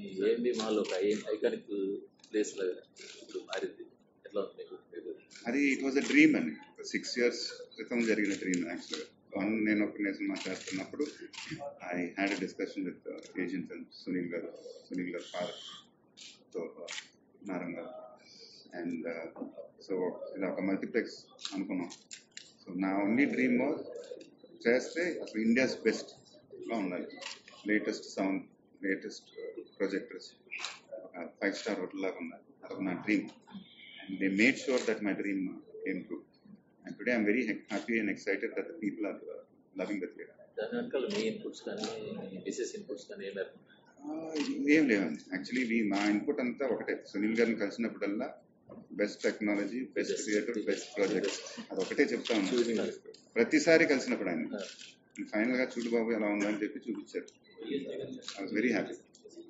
AMB mall ఒక iconic place లాగా ఇప్పుడు మారింది ఎట్లా ఉంది మీకు మీకు అది ఇట్ వాజ్ అ డ్రీమ్ అండి సిక్స్ ఇయర్స్ క్రితం జరిగిన డ్రీమ్ యాక్చువల్గా వన్ నేను ఒక నేను సినిమా చేస్తున్నప్పుడు I had a discussion with agent Sunil garu Sunil గారు ఫాదర్ తో నారాయణ గారు అండ్ సో ఇలా ఒక మల్టీప్లెక్స్ అనుకున్నాం సో నా ఓన్లీ డ్రీమ్ వాజ్ చేస్తే అసలు ఇండియాస్ బెస్ట్ గా ఉండాలి latest sound latest projectors five star hotel లాగా ఉండాలి అదొక నా dream and they made sure that my dream uh, came true. And today I'm very ha- happy and excited that the people are uh, loving the theatre. దాని వెనకాల మీ inputs కానీ business inputs కానీ ఏమి Uh, ఏం లేవండి actually మా input అంతా ఒకటే సునీల్ గారిని కలిసినప్పుడల్లా best technology best theatre best project అది ఒకటే చెప్తా ఉన్నాను ప్రతిసారి కలిసినప్పుడు ఆయన ఫైనల్ గా చూడు బాబు ఎలా ఉందని చెప్పి చూపించారు ఐ వాజ్ వెరీ హ్యాపీ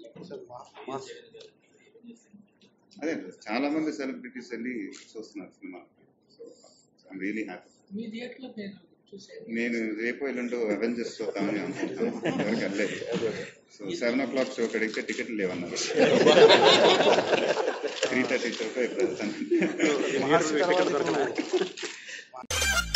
అదే చాలా మంది సెలబ్రిటీస్ వెళ్ళి చూస్తున్నారు cinema so I'm really happy మీ థియేటర్లో నేను చూసాను నేను రేపు ఎల్లుంటూ అవెంజర్స్ చూద్దామని అనుకుంటున్నాను ఎవరికి వెళ్ళలేదు so seven o'clock show కడిగితే టికెట్లు లేవన్నారు త్రీ థర్టీ షోకి ఇప్పుడు వెళ్తాను